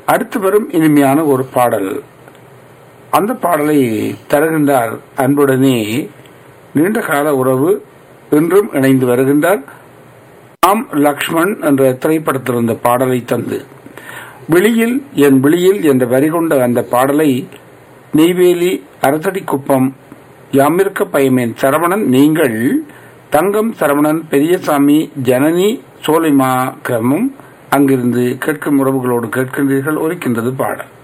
அடுத்து வரும் இனிமையான ஒரு பாடல் அந்த பாடலை தருகின்றார் அன்புடனே நீண்ட கால உறவு இன்றும் இணைந்து வருகின்றார் ஆம் லக்ஷ்மண் என்ற திரைப்படத்தில் இருந்த பாடலை தந்து விழியில் என் விழியில் என்ற வரி கொண்ட அந்த பாடலை நெய்வேலி அரசடி குப்பம் யாமிருக்க பயமேன் சரவணன் நீங்கள் தங்கம் சரவணன் பெரியசாமி ஜனனி சோலைமா கிரமம் அங்கிருந்து கேட்கும் உறவுகளோடு கேட்கின்றீர்கள் ஒலிக்கின்றது பாடல்